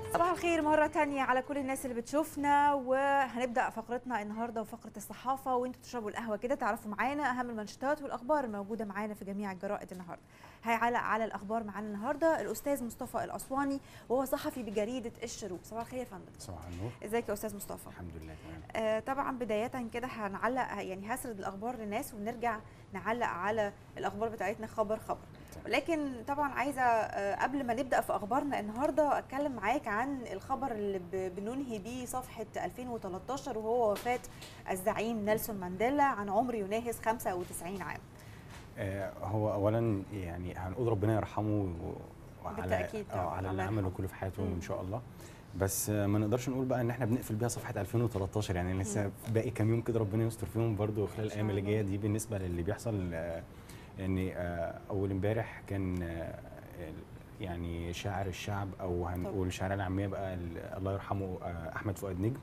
صباح الخير مرة تانية على كل الناس اللي بتشوفنا وهنبدأ فقرتنا النهاردة وفقرة الصحافة وانتوا تشربوا القهوة كده تعرفوا معانا أهم المنشطات والأخبار الموجودة معانا في جميع الجرائد النهاردة هيعلق على الأخبار معانا النهاردة الأستاذ مصطفى الأسواني وهو صحفي بجريدة الشروق صباح الخير يا فندم صباح النور ازيك يا أستاذ مصطفى الحمد لله تمام آه طبعا بداية كده هنعلق يعني هسرد الأخبار للناس ونرجع نعلق على الأخبار بتاعتنا خبر خبر لكن طبعا عايزه آه، قبل ما نبدا في اخبارنا النهارده اتكلم معاك عن الخبر اللي ب- بننهي بيه صفحه 2013 وهو وفاه الزعيم نيلسون مانديلا عن عمر يناهز 95 عام آه هو اولا يعني هنقول ربنا يرحمه و- وعلى بالتأكيد طبعاً، آه على الله اللي عمله يرحمه. كله في حياته مم. ان شاء الله بس آه ما نقدرش نقول بقى ان احنا بنقفل بيها صفحه 2013 يعني لسه باقي كام يوم كده ربنا يستر فيهم برضو خلال إن شاء الايام اللي الله. جايه دي بالنسبه للي بيحصل آه ان آه اول امبارح كان آه ال- يعني شاعر الشعب او هنقول شاعر العاميه بقى ال- الله يرحمه آه احمد فؤاد نجم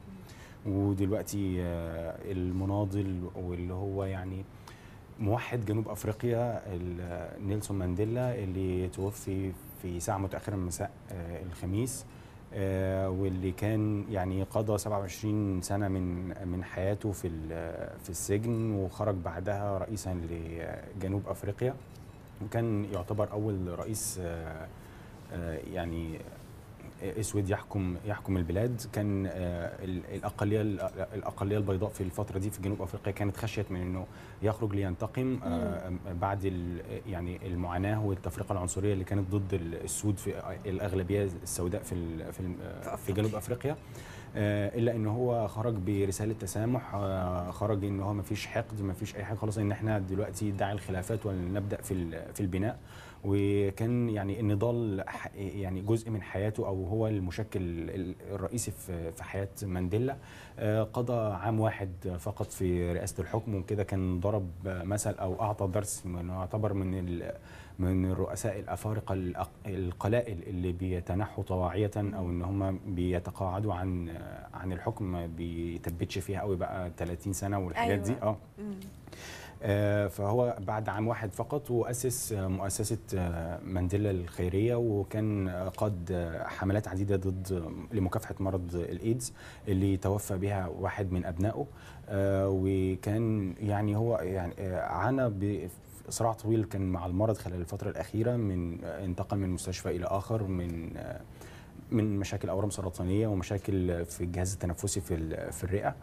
ودلوقتي آه المناضل واللي هو يعني موحد جنوب افريقيا ال- نيلسون مانديلا اللي توفي في ساعه متاخره من مساء آه، الخميس آه، واللي كان يعني قضى 27 سنه من من حياته في ال- في السجن وخرج بعدها رئيسا لجنوب افريقيا وكان يعتبر اول رئيس آه، آه، يعني اسود يحكم يحكم البلاد كان آه، ال- الاقليه الاقليه البيضاء في الفتره دي في جنوب افريقيا كانت خشيه من انه يخرج لينتقم آه، بعد ال- يعني المعاناه والتفرقه العنصريه اللي كانت ضد ال- السود في الاغلبيه السوداء في ال- في ال- في في أفريقيا. جنوب افريقيا آه، الا ان هو خرج برساله تسامح آه، خرج ان هو ما فيش حقد ما فيش اي حاجه خالص ان احنا دلوقتي داعي الخلافات ولنبدا في ال- في البناء وكان يعني النضال ح- يعني جزء من حياته او هو المشكل ال- الرئيسي في في حياه مانديلا آه، قضى عام واحد فقط في رئاسه الحكم وكده كان ضرب مثل او اعطى درس انه يعتبر من ال- من الرؤساء الافارقه الأق- القلائل اللي بيتنحوا طواعيه او ان هم بيتقاعدوا عن عن الحكم ما بيثبتش فيها قوي بقى 30 سنه والحاجات دي أيوة. اه مم. آه، فهو بعد عام واحد فقط وأسس آه، مؤسسة آه، مانديلا الخيرية وكان آه، قاد آه، حملات عديدة ضد لمكافحة مرض الإيدز اللي توفى بها واحد من أبنائه آه، وكان يعني هو يعني آه، عانى بصراع طويل كان مع المرض خلال الفترة الأخيرة من آه، انتقل من مستشفى إلى آخر من آه، من مشاكل أورام سرطانية ومشاكل في الجهاز التنفسي في ال- في الرئة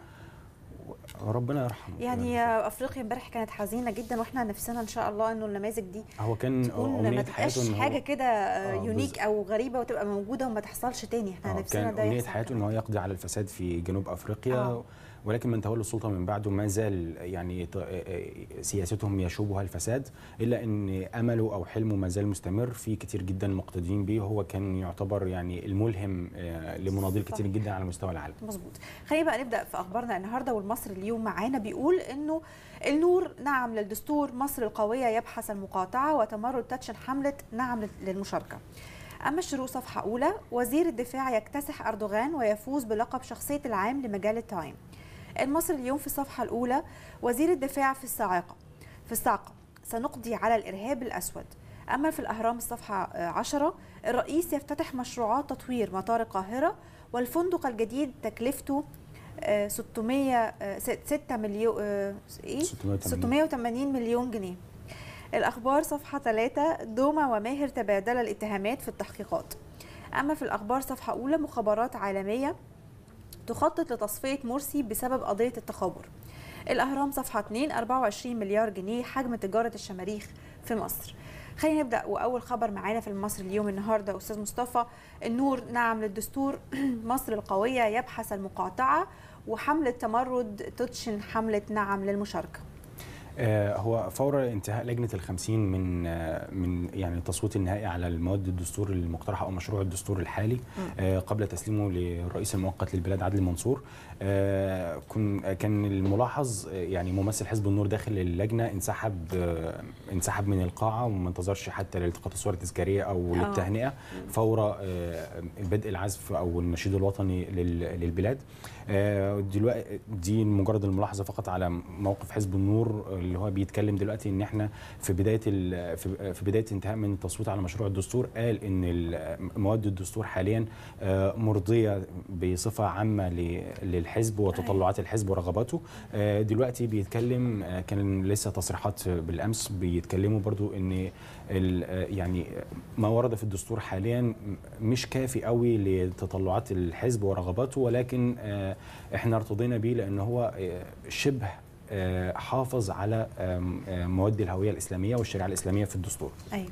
ربنا يرحمه يعني افريقيا امبارح كانت حزينه جدا واحنا نفسنا ان شاء الله انه النماذج دي هو كان تكون ما أمنية تبقاش حياته إن هو حاجه كده آه، آه، يونيك بز- او غريبه وتبقى موجوده وما تحصلش تاني احنا آه، نفسنا كان ده أمنية يحصل حياته إن هو يقضي على الفساد في جنوب أفريقيا آه. ولكن من تولى السلطة من بعده ما زال يعني ط- سياستهم يشوبها الفساد إلا أن أمله أو حلمه ما زال مستمر في كتير جدا مقتدين به هو كان يعتبر يعني الملهم آه، لمناضل كتير صحيح. جدا على مستوى العالم مظبوط خلينا بقى نبدا في اخبارنا النهارده والمصري اليوم معانا بيقول انه النور نعم للدستور مصر القويه يبحث المقاطعه وتمرد تاتشن حمله نعم للمشاركه اما الشروق صفحه اولى وزير الدفاع يكتسح اردوغان ويفوز بلقب شخصيه العام لمجله تايم المصري اليوم في الصفحه الاولى وزير الدفاع في الصاعقه في الصاعقه سنقضي على الارهاب الاسود اما في الاهرام الصفحه آه، 10 الرئيس يفتتح مشروعات تطوير مطار القاهره والفندق الجديد تكلفته آه، 600 6 مليون آه، ايه 680. 680 مليون جنيه الأخبار صفحة 3 دوما وماهر تبادل الاتهامات في التحقيقات أما في الأخبار صفحة أولى مخابرات عالمية تخطط لتصفية مرسي بسبب قضية التخابر الأهرام صفحة 2 24 مليار جنيه حجم تجارة الشماريخ في مصر خلينا نبدأ وأول خبر معانا في المصري اليوم النهاردة أستاذ مصطفى النور نعم للدستور مصر القوية يبحث المقاطعة وحملة تمرد تدشن حملة نعم للمشاركة آه، هو فور انتهاء لجنه الخمسين من آه، من يعني التصويت النهائي على المواد الدستور المقترحه او مشروع الدستور الحالي آه، قبل تسليمه للرئيس المؤقت للبلاد عادل منصور آه، كن كان الملاحظ آه، يعني ممثل حزب النور داخل اللجنه انسحب آه، انسحب من القاعه وما انتظرش حتى لالتقاط الصور التذكاريه او آه. للتهنئه فور آه، بدء العزف او النشيد الوطني لل- للبلاد آه، دلوقتي دي مجرد الملاحظه فقط على موقف حزب النور آه، اللي هو بيتكلم دلوقتي ان احنا في بدايه ال- في في بدايه انتهاء من التصويت على مشروع الدستور قال ان ال- مواد الدستور حاليا آه، مرضيه بصفه عامه ل- للحزب وتطلعات الحزب ورغباته آه، دلوقتي بيتكلم آه، كان لسه تصريحات بالامس بيتكلموا برضو ان ال- آه، يعني ما ورد في الدستور حاليا مش كافي قوي لتطلعات الحزب ورغباته ولكن آه، احنا ارتضينا بيه لان هو آه، شبه آه، حافظ على آم، آه، مواد الهويه الاسلاميه والشريعه الاسلاميه في الدستور ايوه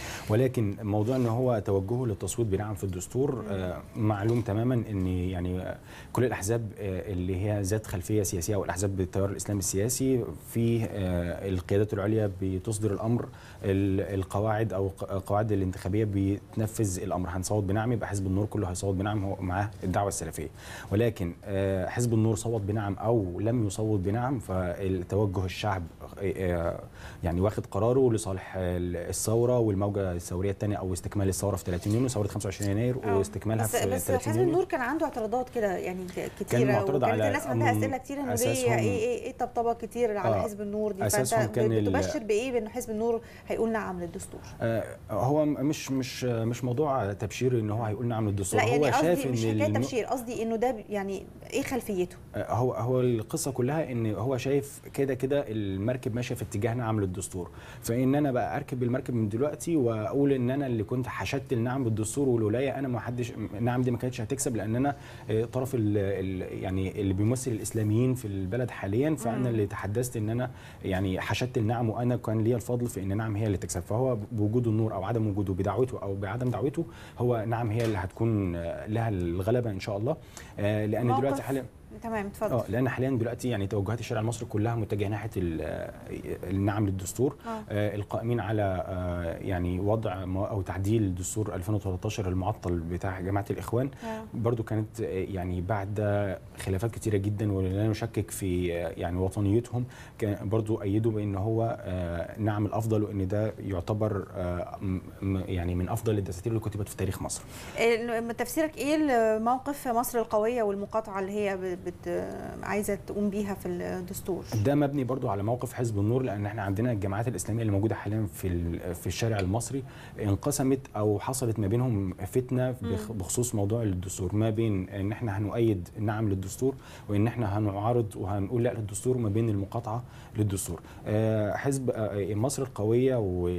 ولكن موضوع ان هو توجهه للتصويت بنعم في الدستور آه، معلوم تماما ان يعني آه، كل الاحزاب آه، اللي هي ذات خلفيه سياسيه او الاحزاب بالتيار الاسلامي السياسي في آه، القيادات العليا بتصدر الامر ال- القواعد او ق- القواعد الانتخابيه بتنفذ الامر هنصوت بنعم يبقى حزب النور كله هيصوت بنعم هو معاه الدعوه السلفيه ولكن آه، حزب النور صوت بنعم او لم يصوت بنعم فالتوجه الشعب آه، يعني واخد قراره لصالح الثوره والموجه الثوريه الثانيه او استكمال الثوره في 30 يونيو ثوره 25 يناير آه. واستكمالها بس في بس 30 حزب يونيو النور كان عنده اعتراضات كده يعني ك- كتيره معترض وكانت على الناس عندها أم- اسئله كتير انه ليه أساسهم- ايه ايه ايه طبطبه كتير على آه. حزب النور دي أساسهم فانت كان ال- بتبشر بايه بان حزب النور هيقول نعم للدستور آه، هو مش مش مش موضوع تبشير ان هو هيقول نعم للدستور لا يعني هو شاف قصدي مش ان حكايه النو- تبشير قصدي انه ده ب- يعني ايه خلفيته آه، هو هو القصه كلها ان هو شايف كده كده المركب ماشيه في اتجاه نعم للدستور فان انا بقى اركب المركب من دلوقتي واقول ان انا اللي كنت حشدت النعم بالدستور والولايه انا ما حدش نعم دي ما كانتش هتكسب لان انا آه، طرف ال ال يعني اللي بيمثل الاسلاميين في البلد حاليا فانا اللي تحدثت ان انا يعني حشدت النعم وانا كان ليا الفضل في ان نعم هي اللي تكسب فهو بوجود النور او عدم وجوده بدعوته او بعدم دعوته هو نعم هي اللي هتكون آه، لها الغلبه ان شاء الله آه، لان موقف دلوقتي حاليا تمام اتفضل اه لان حاليا دلوقتي يعني توجهات الشارع المصري كلها متجهه ناحيه ال- آه، النعم للدستور آه. آه القائمين على آه يعني وضع ما- او تعديل دستور 2013 المعطل بتاع جماعه الاخوان آه. برضو كانت آه، يعني بعد خلافات كتيره جدا ولا نشكك في آه، يعني وطنيتهم كان برضو ايدوا بان هو آه، نعم الافضل وان ده يعتبر آه، م- م- يعني من افضل الدساتير اللي كتبت في تاريخ مصر ال- تفسيرك ايه الموقف مصر القويه والمقاطعه اللي هي ب- بت عايزه تقوم بيها في الدستور ده مبني برضو على موقف حزب النور لان احنا عندنا الجماعات الاسلاميه اللي موجوده حاليا في ال- في الشارع المصري انقسمت او حصلت ما بينهم فتنه بخ- بخصوص موضوع الدستور ما بين ان احنا هنؤيد نعم للدستور وان احنا هنعارض وهنقول لا للدستور وما بين المقاطعه للدستور آه، حزب آه، مصر القويه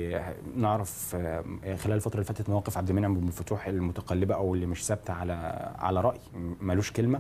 ونعرف آه، خلال الفتره اللي فاتت مواقف عبد المنعم بن فتوح المتقلبه او اللي مش ثابته على على راي ملوش كلمه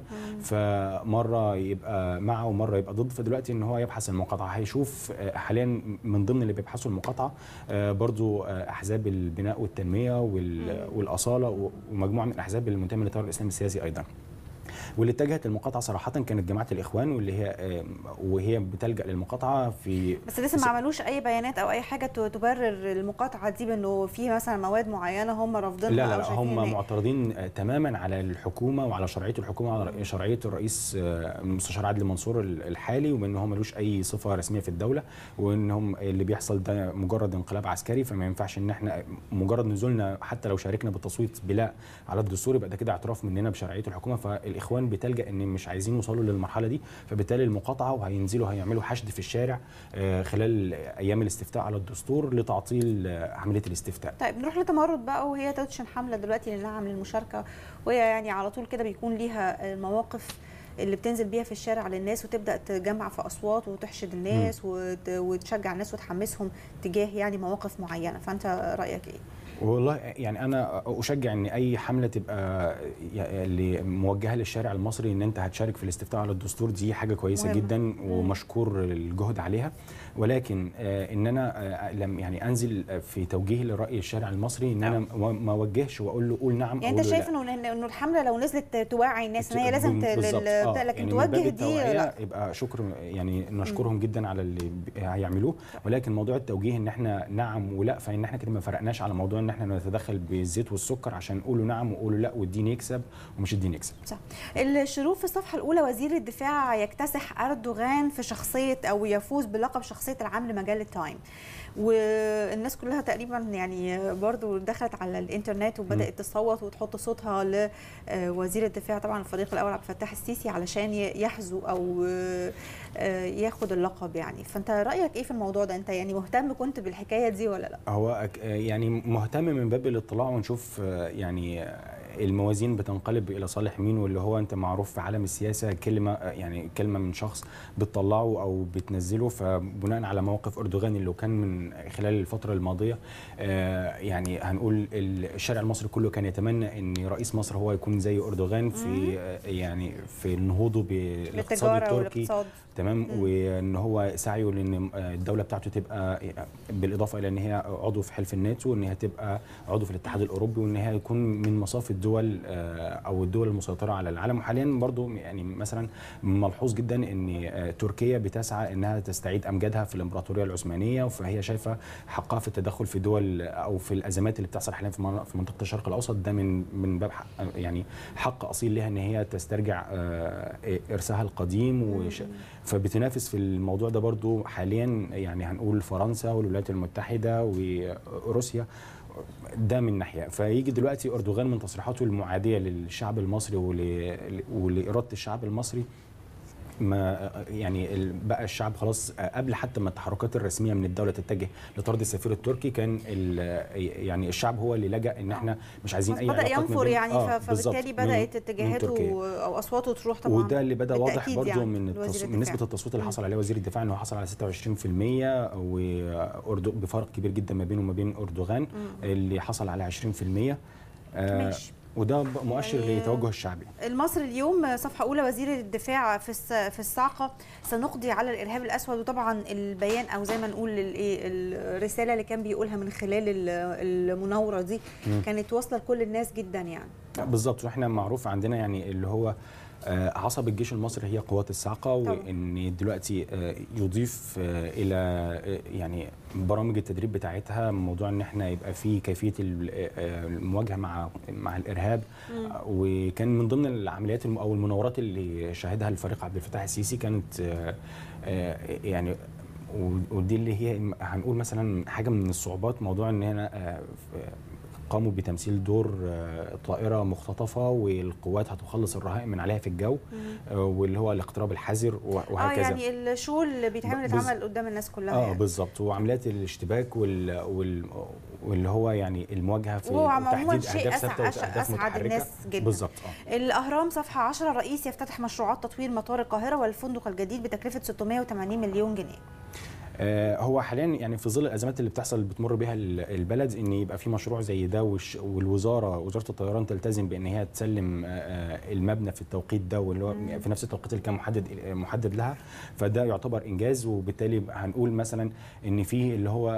فمره يبقى مع ومره يبقى ضد فدلوقتي ان هو يبحث المقاطعه هيشوف آه، حاليا من ضمن اللي بيبحثوا المقاطعه آه، برضو آه، احزاب البناء والتنميه وال- والاصاله و- ومجموعه من الاحزاب المنتميه للتيار الاسلامي السياسي ايضا واللي اتجهت للمقاطعه صراحه كانت جماعه الاخوان واللي هي آه، وهي بتلجا للمقاطعه في بس لسه ما عملوش اي بيانات او اي حاجه ت- تبرر المقاطعه دي بانه في مثلا مواد معينه هم رافضينها لا لا, أو لا شايفين هم إن- معترضين آه، تماما على الحكومه وعلى شرعيه الحكومه وعلى شرعيه الرئيس آه، المستشار عادل منصور ال- الحالي وان هو ملوش اي صفه رسميه في الدوله وان هم اللي بيحصل ده مجرد انقلاب عسكري فما ينفعش ان احنا مجرد نزولنا حتى لو شاركنا بالتصويت بلا على الدستور يبقى ده كده اعتراف مننا بشرعيه الحكومه فالاخوان بتلجا ان مش عايزين يوصلوا للمرحله دي فبالتالي المقاطعه وهينزلوا هيعملوا حشد في الشارع آه، خلال ايام الاستفتاء على الدستور لتعطيل آه، عمليه الاستفتاء طيب نروح لتمرد بقى وهي تدشن حمله دلوقتي للنعم للمشاركه وهي يعني على طول كده بيكون ليها المواقف اللي بتنزل بيها في الشارع للناس وتبدا تجمع في اصوات وتحشد الناس وت- وتشجع الناس وتحمسهم تجاه يعني مواقف معينه فانت رايك ايه؟ والله يعني انا اشجع ان اي حمله تبقى ي- اللي موجهه للشارع المصري ان انت هتشارك في الاستفتاء على الدستور دي حاجه كويسه مهمة. جدا ومشكور الجهد عليها ولكن آه، ان انا آه، لم يعني انزل في توجيهي لراي الشارع المصري ان انا ما ما اوجهش واقول له قول نعم يعني أقول انت له شايف لا. انه انه الحمله لو نزلت توعي الناس ان هي لازم ت- بالظبط. لل- آه، بتاع، لكن يعني من باب توجه دي التوعية لا يبقى شكر يعني نشكرهم جدا على اللي ب- هيعملوه ولكن موضوع التوجيه ان احنا نعم ولا فان احنا كده ما فرقناش على موضوع ان احنا نتدخل بالزيت والسكر عشان نقولوا نعم وقولوا لا والدين يكسب ومش الدين يكسب صح الشروق في الصفحه الاولى وزير الدفاع يكتسح اردوغان في شخصيه او يفوز بلقب شخصيه العام لمجله تايم والناس كلها تقريبا يعني برضو دخلت على الانترنت وبدات تصوت وتحط صوتها لوزير الدفاع طبعا الفريق الاول عبد الفتاح السيسي علشان يحظو او ياخد اللقب يعني فانت رايك ايه في الموضوع ده انت يعني مهتم كنت بالحكايه دي ولا لا هو يعني مهتم من باب الاطلاع ونشوف يعني الموازين بتنقلب الى صالح مين واللي هو انت معروف في عالم السياسه كلمه يعني كلمه من شخص بتطلعه او بتنزله فبناء على موقف اردوغان اللي كان من خلال الفتره الماضيه يعني هنقول الشارع المصري كله كان يتمنى ان رئيس مصر هو يكون زي اردوغان في يعني في نهوضه بالاقتصاد التركي تمام وان هو سعيه لان الدوله بتاعته تبقى بالاضافه الى ان هي عضو في حلف الناتو ان هي تبقى عضو في الاتحاد الاوروبي وان هي يكون من مصاف الدول او الدول المسيطره على العالم وحاليا برضو يعني مثلا ملحوظ جدا ان تركيا بتسعى انها تستعيد امجادها في الامبراطوريه العثمانيه فهي شايفه حقها في التدخل في دول او في الازمات اللي بتحصل حاليا في منطقه الشرق الاوسط ده من من باب حق يعني حق اصيل لها ان هي تسترجع ارثها القديم وش فبتنافس في الموضوع ده برضو حاليا يعني هنقول فرنسا والولايات المتحده وروسيا ده من ناحيه فيجي دلوقتي اردوغان من تصريحاته المعاديه للشعب المصري ولاراده الشعب المصري ما يعني بقى الشعب خلاص قبل حتى ما التحركات الرسميه من الدوله تتجه لطرد السفير التركي كان يعني الشعب هو اللي لجا ان احنا مش عايزين اي بدا ينفر يعني آه فبالتالي بدات اتجاهاته او اصواته تروح طبعا وده اللي بدا واضح برضو يعني من, التص... من نسبه التصويت اللي حصل عليه وزير الدفاع انه حصل على 26% واردو بفرق كبير جدا ما بينه وما بين اردوغان م. اللي حصل على 20% آه ماشي وده مؤشر يعني لتوجه الشعبي المصري اليوم صفحه اولى وزير الدفاع في في الصاعقه سنقضي على الارهاب الاسود وطبعا البيان او زي ما نقول الرساله اللي كان بيقولها من خلال المناوره دي م. كانت واصله لكل الناس جدا يعني بالظبط واحنا معروف عندنا يعني اللي هو عصب الجيش المصري هي قوات الصاعقه وان دلوقتي يضيف الى يعني برامج التدريب بتاعتها موضوع ان احنا يبقى في كيفيه المواجهه مع مع الارهاب م. وكان من ضمن العمليات او المناورات اللي شهدها الفريق عبد الفتاح السيسي كانت يعني ودي اللي هي هنقول مثلا حاجه من الصعوبات موضوع ان هنا قاموا بتمثيل دور طائره مختطفه والقوات هتخلص الرهائن من عليها في الجو واللي هو الاقتراب الحذر وهكذا اه يعني الشو اللي بيتعمل اتعمل قدام الناس كلها اه يعني. بالظبط وعمليات الاشتباك وال... وال... واللي هو يعني المواجهه في وهو عموما شيء اسعد, أسعد الناس جدا بالظبط آه. الاهرام صفحه 10 رئيس يفتتح مشروعات تطوير مطار القاهره والفندق الجديد بتكلفه 680 مليون جنيه هو حاليا يعني في ظل الازمات اللي بتحصل اللي بتمر بها البلد ان يبقى في مشروع زي ده والوزاره وزاره الطيران تلتزم بان هي تسلم المبنى في التوقيت ده واللي هو في نفس التوقيت اللي كان محدد محدد لها فده يعتبر انجاز وبالتالي هنقول مثلا ان في اللي هو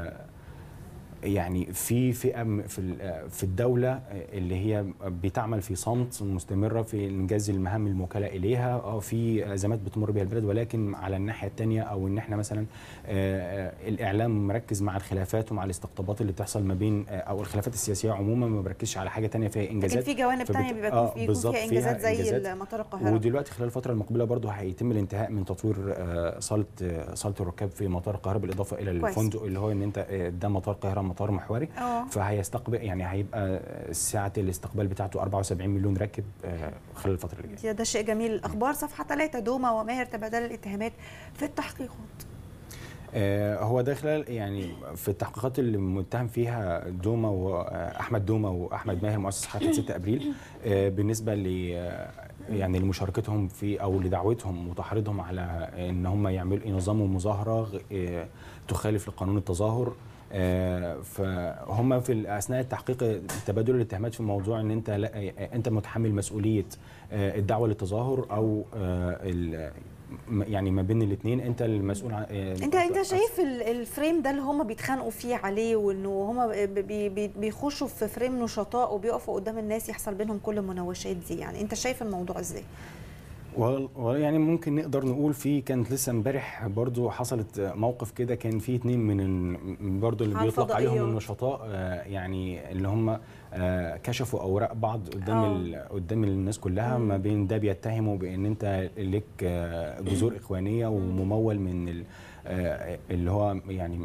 يعني في فئه في في الدوله اللي هي بتعمل في صمت مستمره في انجاز المهام الموكله اليها اه في ازمات بتمر بها البلد ولكن على الناحيه الثانيه او ان احنا مثلا الاعلام مركز مع الخلافات ومع الاستقطابات اللي بتحصل ما بين او الخلافات السياسيه عموما ما بركزش على حاجه ثانيه فيها انجازات لكن في جوانب ثانيه بيبقى آه فيها انجازات زي إنجازات مطار القاهره ودلوقتي خلال الفتره المقبله برضه هيتم الانتهاء من تطوير صاله صاله الركاب في مطار القاهره بالاضافه الى كويس. الفندق اللي هو ان انت ده مطار القاهره مطار محوري اه فهيستقبل يعني هيبقى سعه الاستقبال بتاعته 74 مليون راكب خلال الفتره اللي جايه ده شيء جميل الاخبار صفحه 3 دوما وماهر تبادل الاتهامات في التحقيقات هو ده خلال يعني في التحقيقات اللي متهم فيها دوما واحمد دوما واحمد ماهر مؤسس حركه 6 ابريل بالنسبه ل يعني لمشاركتهم في او لدعوتهم وتحريضهم على ان هم يعملوا ينظموا مظاهره تخالف لقانون التظاهر فهم في اثناء التحقيق تبادل الاتهامات في موضوع ان انت لا انت متحمل مسؤوليه الدعوه للتظاهر او يعني ما بين الاثنين انت المسؤول عن انت انت شايف الفريم ده اللي هم بيتخانقوا فيه عليه وانه هم بي بي بيخشوا في فريم نشطاء وبيقفوا قدام الناس يحصل بينهم كل المناوشات دي يعني انت شايف الموضوع ازاي؟ ويعني ممكن نقدر نقول في كانت لسه امبارح برضو حصلت موقف كده كان في اتنين من برضو اللي بيطلق عليهم النشطاء يعني اللي هم كشفوا اوراق بعض قدام قدام الناس كلها ما بين ده بيتهموا بان انت لك جذور اخوانيه وممول من اللي هو يعني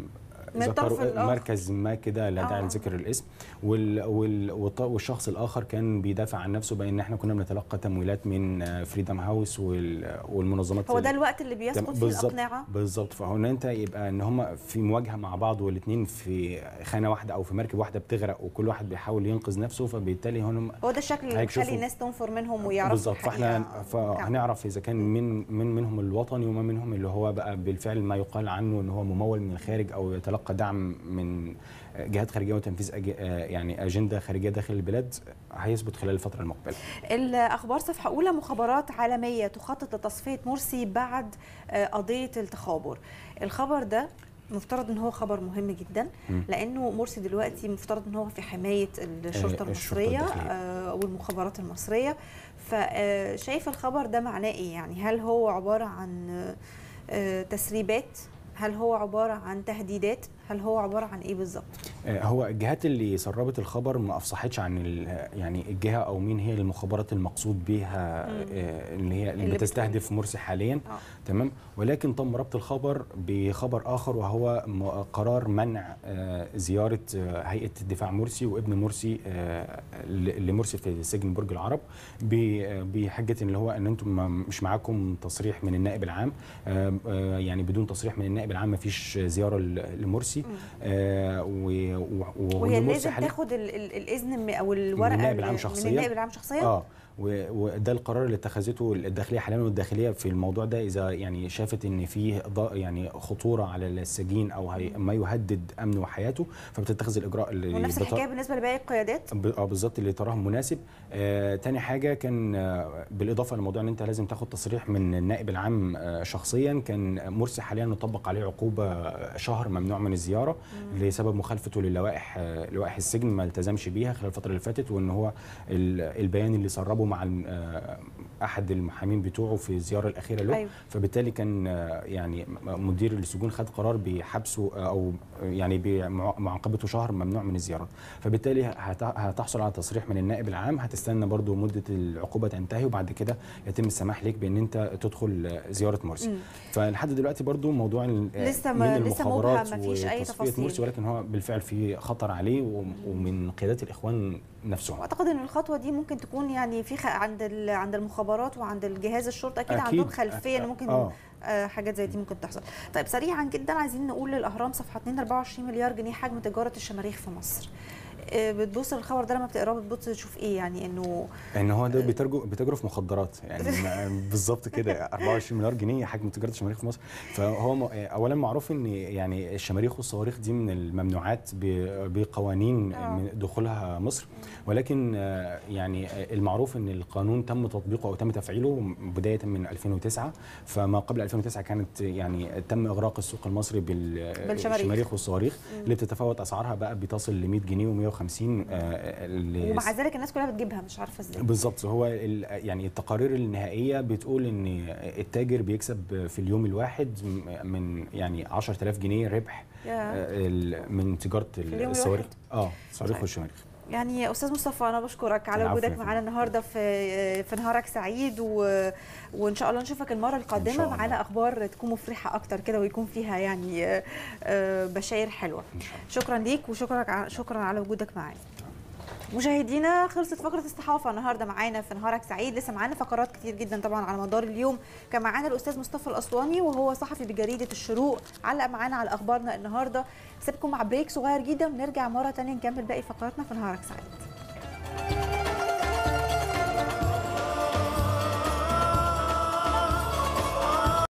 من الطرف ذكروا الآخر. مركز ما كده لا داعي آه. لذكر الاسم وال وال والط- والشخص الاخر كان بيدافع عن نفسه بان احنا كنا بنتلقى تمويلات من فريدم هاوس والمنظمات هو ال- ده الوقت اللي بيسقط فيه بالظبط الاقنعه بالظبط فهنا انت يبقى ان هم في مواجهه مع بعض والاثنين في خانه واحده او في مركب واحده بتغرق وكل واحد بيحاول ينقذ نفسه فبالتالي هم هو ده الشكل اللي هيكشفوا. بيخلي الناس تنفر منهم ويعرفوا بالظبط فاحنا الحقيقة. فهنعرف اذا كان من من منهم الوطني وما منهم اللي هو بقى بالفعل ما يقال عنه ان هو ممول من الخارج او يتلقى دعم من جهات خارجيه وتنفيذ أج... يعني اجنده خارجيه داخل البلاد هيثبت خلال الفتره المقبله. الاخبار صفحه اولى مخابرات عالميه تخطط لتصفيه مرسي بعد آه، قضيه التخابر الخبر ده مفترض ان هو خبر مهم جدا مم. لانه مرسي دلوقتي مفترض ان هو في حمايه الشرطه الشرطة المصريه الداخلية. آه، والمخابرات المصريه فشايف الخبر ده معناه ايه يعني هل هو عباره عن آه، تسريبات هل هو عباره عن تهديدات هل هو عباره عن ايه بالظبط آه، هو الجهات اللي سربت الخبر ما افصحتش عن ال- يعني الجهه او مين هي المخابرات المقصود بها مم. آه، اللي هي اللي اللي بتقول. بتستهدف مرسي حاليا اه تمام ولكن تم ربط الخبر بخبر اخر وهو م- قرار منع آه، زياره آه، هيئه الدفاع مرسي وابن مرسي آه، ل- لمرسي في سجن برج العرب ب- آه، بحجه ان اللي هو ان انتم ما- مش معاكم تصريح من النائب العام آه، آه، يعني بدون تصريح من النائب العام ما فيش زياره ل- لمرسي مم. آه، و- و- وهي ومرسي لازم حاليا- تاخد ال- ال- الاذن م- او الورقه النائب العام من شخصياً؟ النائب العام شخصيا اه و- وده القرار اللي اتخذته الداخليه حاليا والداخليه في الموضوع ده اذا يعني شافت ان فيه ض- يعني خطوره على السجين او هي ما يهدد امنه وحياته فبتتخذ الاجراء اللي ونفس بت- الحكايه بالنسبه لباقي القيادات ب- اه بالظبط اللي تراه مناسب آه تاني حاجه كان آه بالاضافه لموضوع ان انت لازم تاخد تصريح من النائب العام آه شخصيا كان مرسي حاليا مطبق عليه عقوبه شهر ممنوع من الزياره لسبب مخالفته للوائح آه لوائح السجن ما التزمش بيها خلال الفتره اللي فاتت وان هو ال- البيان اللي سربه مع ال- آه احد المحامين بتوعه في الزياره الاخيره له أيوة. فبالتالي كان آه، يعني م- مدير السجون خد قرار بحبسه آه، او يعني بمعاقبته شهر ممنوع من الزيارات فبالتالي هت- هتحصل على تصريح من النائب العام هتستنى برضو مدة العقوبة تنتهي وبعد كده يتم السماح ليك بان انت تدخل زيارة مرسي مم. فلحد دلوقتي برضو موضوع ال- لسه ما- من لسه المخابرات مبهم، مفيش أي وتصفية تفاصيل. مرسي ولكن هو بالفعل في خطر عليه وم- ومن قيادات الاخوان نفسهم واعتقد ان الخطوه دي ممكن تكون يعني في خ... عند ال... عند المخابرات وعند الجهاز الشرطه اكيد, أكيد. عندهم خلفيه ان ممكن آه. آه حاجات زي دي ممكن تحصل طيب سريعا جدا عايزين نقول للاهرام صفحه 2 24 مليار جنيه حجم تجاره الشماريخ في مصر آه، بتبص للخبر ده لما بتقراه بتبص تشوف ايه يعني انه ان هو ده بيترجم بيتاجروا في مخدرات يعني ما- بالظبط كده 24 مليار جنيه حجم تجاره الشماريخ في مصر فهو م- اولا معروف ان يعني الشماريخ والصواريخ دي من الممنوعات ب- بقوانين آه. من دخولها مصر ولكن آه، يعني آه، المعروف ان القانون تم تطبيقه او تم تفعيله بدايه من 2009 فما قبل 2009 كانت يعني تم اغراق السوق المصري بال- بالشماريخ. بالشماريخ والصواريخ مم. اللي بتتفاوت اسعارها بقى بتصل ل 100 جنيه و150 ومع ذلك الناس كلها بتجيبها مش عارفه ازاي بالظبط هو ال- يعني التقارير النهائيه بتقول ان التاجر بيكسب في اليوم الواحد م- من يعني 10000 جنيه ربح يا. آه، ال- من تجاره اليوم الصواريخ الواحد؟ اه الصواريخ طيب. والشماريخ يعني يا استاذ مصطفى انا بشكرك على العفو يا وجودك فندم. معانا النهارده في في نهارك سعيد و... وان شاء الله نشوفك المره إن القادمه شاء الله. معانا اخبار تكون مفرحه اكتر كده ويكون فيها يعني آه، آه، بشاير حلوه إن شاء الله. شكرا ليك وشكرا ع- شكرا على وجودك معانا مشاهدينا خلصت فقره الصحافه النهارده معانا في نهارك سعيد لسه معانا فقرات كتير جدا طبعا على مدار اليوم كان معانا الاستاذ مصطفى الاسواني وهو صحفي بجريده الشروق علق معانا على اخبارنا النهارده سيبكم مع بريك صغير جدا ونرجع مره تانية نكمل باقي فقراتنا في نهارك سعيد